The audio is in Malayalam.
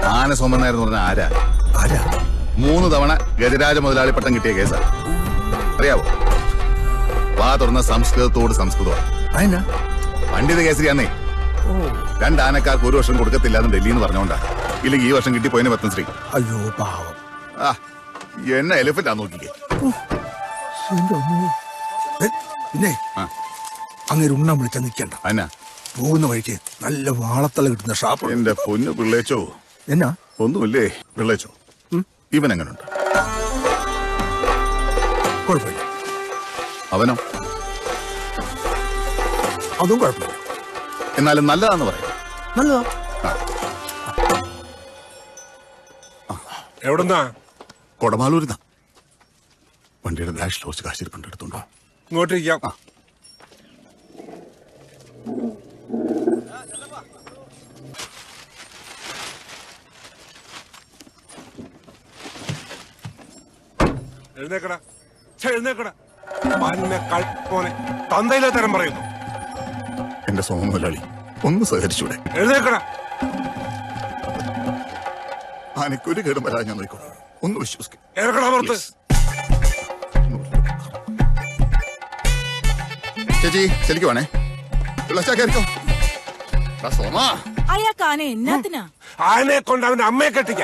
ആന സോമനായർ എന്ന് പറഞ്ഞ ആരാ ആരാ മൂന്ന് തവണ ഗജരാജ മുതലാളി പട്ടം കിട്ടിയ കേസാ അറിയാവോ വാ തുറന്ന സംസ്കൃതത്തോട് സംസ്കൃതമാണ് അതിനാ പണ്ഡിത കേസരിയാന്നേ ഓ രണ്ട് ആനക്കാർക്ക് ഒരു വർഷം കൊടുക്കത്തില്ല എന്ന് ഡൽഹിയിൽ നിന്ന് പറഞ്ഞോണ്ടാ ഇല്ലെങ്കിൽ ഈ വർഷം കിട്ടിപ്പോയിന് പത്മശ്രീ അയ്യോ പാവം ആ എന്നെ എലിഫന്റ് ആ നോക്കിക്കേ എന്റെ അമ്മോ. ഏ, പിന്നെ ആ. അങ്ങനെ ഉണ്ണാൻ വിളിച്ചാ നിക്കണ്ട അന്നാ പോകുന്ന വഴിക്ക് നല്ല വാളത്തല കിട്ടുന്ന ഷാപ്പ് എന്റെ പൊന്നു പിള്ളേച്ചോ എന്നാ ഒന്നുമില്ലേ പിള്ളേച്ചോ ഇവൻ എങ്ങനുണ്ട് കുഴപ്പമില്ല അവനോ അതും കുഴപ്പമില്ല എന്നാലും നല്ലതാന്ന് പറയാം നല്ലതാ എവിടുന്നാ കൊടമാലൂരിന്നാ വണ്ടിയുടെ ഡാഷ് ലോസ് കാശിരിപ്പുണ്ട് എടുത്തുണ്ടോ ഇങ്ങോട്ടിരിക്കാം എഴുന്നേക്കടാ ഛെ, എഴുന്നേക്കടാ പന്നെ കളിപ്പോനെ തന്തയിലെ തരം പറയുന്നു എന്റെ സോമ മുതലാളി ഒന്ന് സഹകരിച്ചൂടെ എഴുന്നേക്കടാ ആനക്കൊരു കേടും വരാൻ ഞാൻ നോക്കൂ ഒന്ന് വിശ്വസിക്കും ഇറക്കടാ പുറത്ത് ചേച്ചി ശരിക്കും വേണേ പിള്ളച്ചാ കയറിക്കോ എടാ സോമാ അയാൾക്ക് ആന എന്നാത്തിനാ ആനയെ കൊണ്ട് അവന്റെ അമ്മയെ കെട്ടിക്ക